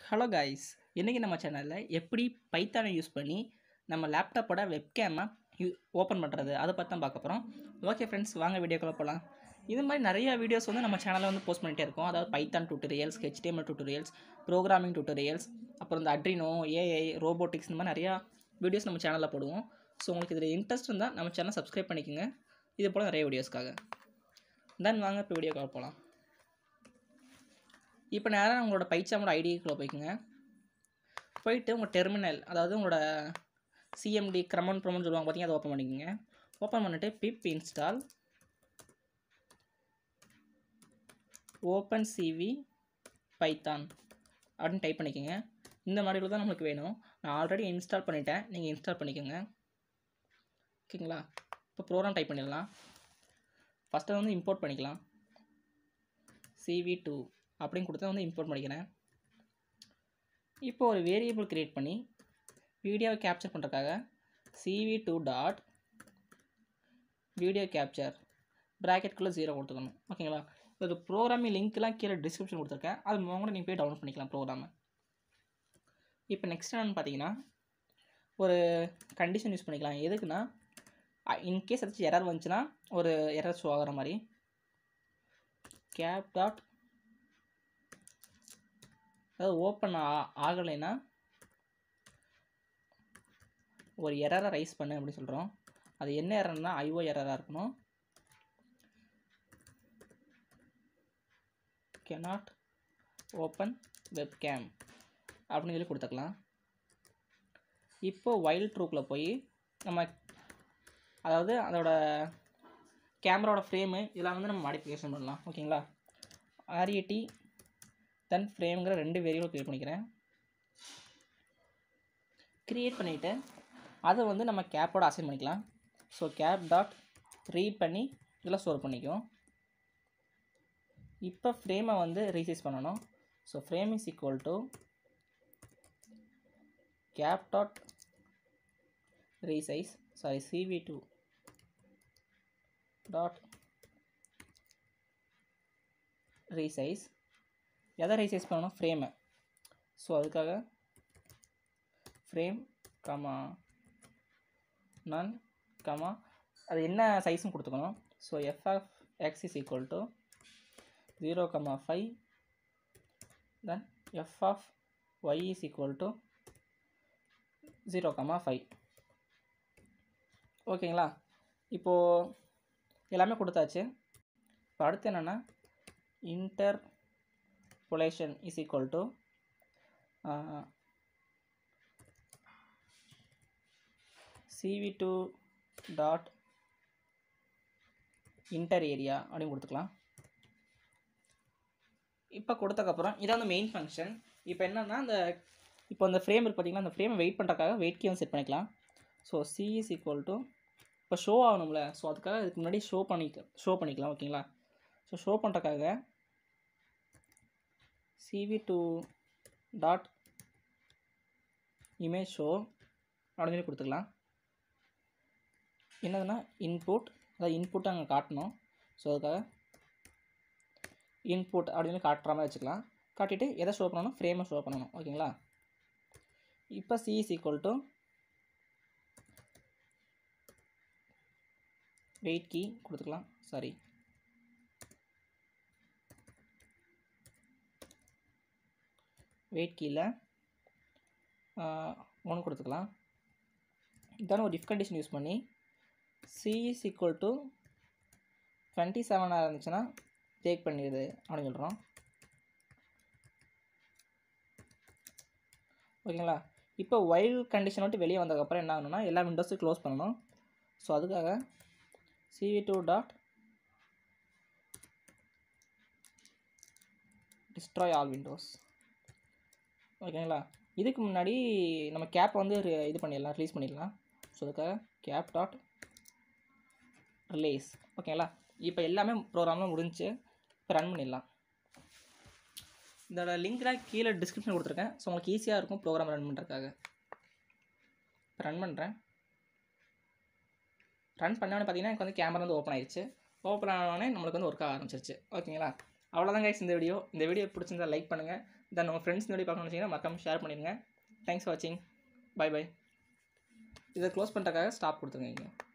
hello guys இன்றைக்கி நம்ம சேனலில் எப்படி பைத்தானை யூஸ் பண்ணி நம்ம லேப்டாப்போட வெப்கேமை யூ ஓப்பன் பண்ணுறது அதை பற்றி தான் பார்க்க போகிறோம் ஓகே ஃப்ரெண்ட்ஸ் வாங்க வீடியோக்குள்ள போகலாம் இது மாதிரி நிறைய வீடியோஸ் வந்து நம்ம சேனலில் வந்து போஸ்ட் பண்ணிகிட்டே இருக்கோம் அதாவது Python tutorials HTML tutorials programming tutorials அப்புறம் இந்த அட்ரினோ ஏஐ ரோபோட்டிக்ஸ் இந்த மாதிரி நிறையா வீடியோஸ் நம்ம சேனலில் போடுவோம் ஸோ உங்களுக்கு இதில் இன்ட்ரெஸ்ட் இருந்தால் நம்ம சேனலை சப்ஸ்கிரைப் பண்ணிக்கோங்க இது போல் நிறைய வீடியோஸ்க்காக தென் வாங்க இப்போ வீடியோக்காக போகலாம் இப்போ நேராக உங்களோட பைச்சாமோட ஐடிக்குள்ளே போய்க்குங்க போயிட்டு உங்கள் டெர்மினல் அதாவது உங்களோட சிஎம்டி க்ரமன் ப்ரமன் சொல்லுவாங்க பார்த்தீங்கன்னா அதை ஓப்பன் பண்ணிக்கோங்க ஓப்பன் பண்ணிவிட்டு pip install open CV Python அப்படின்னு டைப் பண்ணிக்கோங்க இந்த மாடல் தான் நம்மளுக்கு வேணும் நான் ஆல்ரெடி இன்ஸ்டால் பண்ணிட்டேன் நீங்கள் இன்ஸ்டால் பண்ணிக்கோங்க ஓகேங்களா இப்போ ப்ரோக்ராம் டைப் பண்ணிடலாம் ஃபஸ்ட்டு வந்து இம்போர்ட் பண்ணிக்கலாம் சிவி டூ அப்படின்னு கொடுத்து வந்து இம்போர்ட் பண்ணிக்கிறேன் இப்போ ஒரு வேரியபிள் க்ரியேட் பண்ணி வீடியோவை கேப்சர் பண்ணுறதுக்காக CV two dot video capture ப்ராக்கெட்குள்ளே ஜீரோ கொடுத்துக்கணும் ஓகேங்களா இது ப்ரோக்ராமிங் லிங்க்லாம் கீழே டிஸ்கிரிப்ஷன் கொடுத்துருக்கேன் அது மூலம் நீங்கள் போய் டவுன்லோட் பண்ணிக்கலாம் ப்ரோக்ராமை இப்போ நெக்ஸ்ட் என்னென்னு பார்த்தீங்கன்னா ஒரு கண்டிஷன் யூஸ் பண்ணிக்கலாம் எதுக்குன்னா இன்கேஸ் ஏதாச்சும் எரர் வந்துச்சுன்னா ஒரு எரர் ஷோ ஆகிற மாதிரி கேப் டாட் அதாவது ஓப்பன் ஆ ஆகலைன்னா ஒரு எரரை ரைஸ் பண்ணு அப்படின்னு சொல்கிறோம் அது என்ன எரர்னா ஐஓ எரராக இருக்கணும் கெனாட் ஓப்பன் வெப்கேம் அப்படின்னு சொல்லி கொடுத்துக்கலாம் இப்போ வைல்ட் ட்ரூக்கில் போய் நம்ம அதாவது அதோட கேமராவோட ஃப்ரேமு இதெல்லாம் வந்து நம்ம மாடிஃபிகேஷன் பண்ணலாம் ஓகேங்களா ஆர்ஏடி தென் ஃப்ரேம்ங்கிற ரெண்டு வேரியபிள் க்ரியேட் பண்ணிக்கிறேன் க்ரியேட் பண்ணிவிட்டு அதை வந்து நம்ம கேப்போட அசைன் பண்ணிக்கலாம் ஸோ கேப் டாட் ரீட் பண்ணி இதில் ஸ்டோர் பண்ணிக்கும் இப்போ ஃப்ரேமை வந்து ரீசைஸ் பண்ணணும் so frame is equal to cap dot resize sorry CV two dot resize எதை ரீசைஸ் பண்ணணும் ஃப்ரேமை ஸோ அதுக்காக ஃப்ரேம் கமா நன் கமா அது என்ன சைஸும் கொடுத்துக்கணும் so FF X is equal to zero comma five then F of Y is equal to zero comma five ஓகேங்களா இப்போது எல்லாமே கொடுத்தாச்சு இப்போ அடுத்து என்னென்னா interpolation is equal to CV two dot inter area அப்படின்னு கொடுத்துக்கலாம் இப்போ கொடுத்தக்கப்புறம் இதான் வந்து மெயின் ஃபங்க்ஷன் இப்போ என்னென்னா அந்த இப்போ அந்த ஃப்ரேம் இருக்கு பார்த்தீங்களா அந்த ஃப்ரேமை வெயிட் பண்ணுறக்காக வெயிட் கீ வந்து செட் பண்ணிக்கலாம் so C is equal to இப்போ ஷோ ஆகணும்ல ஸோ அதுக்காக இதுக்கு முன்னாடி ஷோ பண்ணிக்க ஷோ பண்ணிக்கலாம் ஓகேங்களா ஸோ ஷோ பண்ணுறக்காக CV two dot image show அப்படின்னு சொல்லி கொடுத்துக்கலாம் என்னதுன்னா இன்புட் அதாவது இன்புட் அங்கே காட்டணும் ஸோ அதுக்காக இன்புட் அப்படின்னு சொல்லி காட்டுற மாதிரி வச்சுக்கலாம் காட்டிட்டு எதை ஷோ பண்ணணும் ஃப்ரேமை ஷோ பண்ணணும் ஓகேங்களா இப்போ C is equal to wait key கொடுத்துக்கலாம் சாரி வெயிட் கீயில் ஒன்று கொடுத்துக்கலாம் இதான ஒரு இஃப் கண்டிஷன் யூஸ் பண்ணி C is equal to twenty செவனாக இருந்துச்சுன்னா டேக் பண்ணிடுது அப்படின்னு சொல்கிறோம் ஓகேங்களா இப்போ வைல் கண்டிஷன் விட்டு வெளியே வந்ததுக்கப்புறம் என்ன ஆகணும்னா எல்லா விண்டோஸும் க்ளோஸ் பண்ணணும் ஸோ அதுக்காக CV two dot destroy all windows ஓகேங்களா இதுக்கு முன்னாடி நம்ம கேப் வந்து இது பண்ணிடலாம் ரிலீஸ் பண்ணிடலாம் ஸோ அதுக்காக கேப் டாட் ரிலீஸ் ஓகேங்களா இப்போ எல்லாமே ப்ரோக்ராம்லாம் முடிஞ்சு இப்போ ரன் பண்ணிடலாம் இதோட லிங்க்லாம் கீழே டிஸ்கிரிப்ஷன் கொடுத்துருக்கேன் ஸோ உங்களுக்கு ஈஸியாக இருக்கும் ப்ரோக்ராம் ரன் பண்ணுறதுக்காக இப்போ ரன் பண்ணுறேன் ரன் பண்ணோன்னு பார்த்தீங்கன்னா எனக்கு வந்து கேமரா வந்து ஓப்பன் ஆயிடுச்சு ஓப்பன் ஆனோடனே நம்மளுக்கு வந்து ஒர்க் ஆக ஆரம்பிச்சிருச்சு ஓகேங்களா அவ்வளோதான் கைஸ் இந்த வீடியோ இந்த வீடியோ பிடிச்சிருந்தா லைக் பண்ணுங்கள் தென் உங்கள் ஃப்ரெண்ட்ஸ் இந்த வீடியோ பார்க்கணும்னு வச்சிங்கன்னா மறக்காம ஷேர் பண்ணிடுங்க தேங்க்ஸ் ஃபார் வாட்சிங் பை பை இதை க்ளோஸ் பண்ணுறதுக்காக ஸ்டாப் கொடுத்துருங்க இங்கே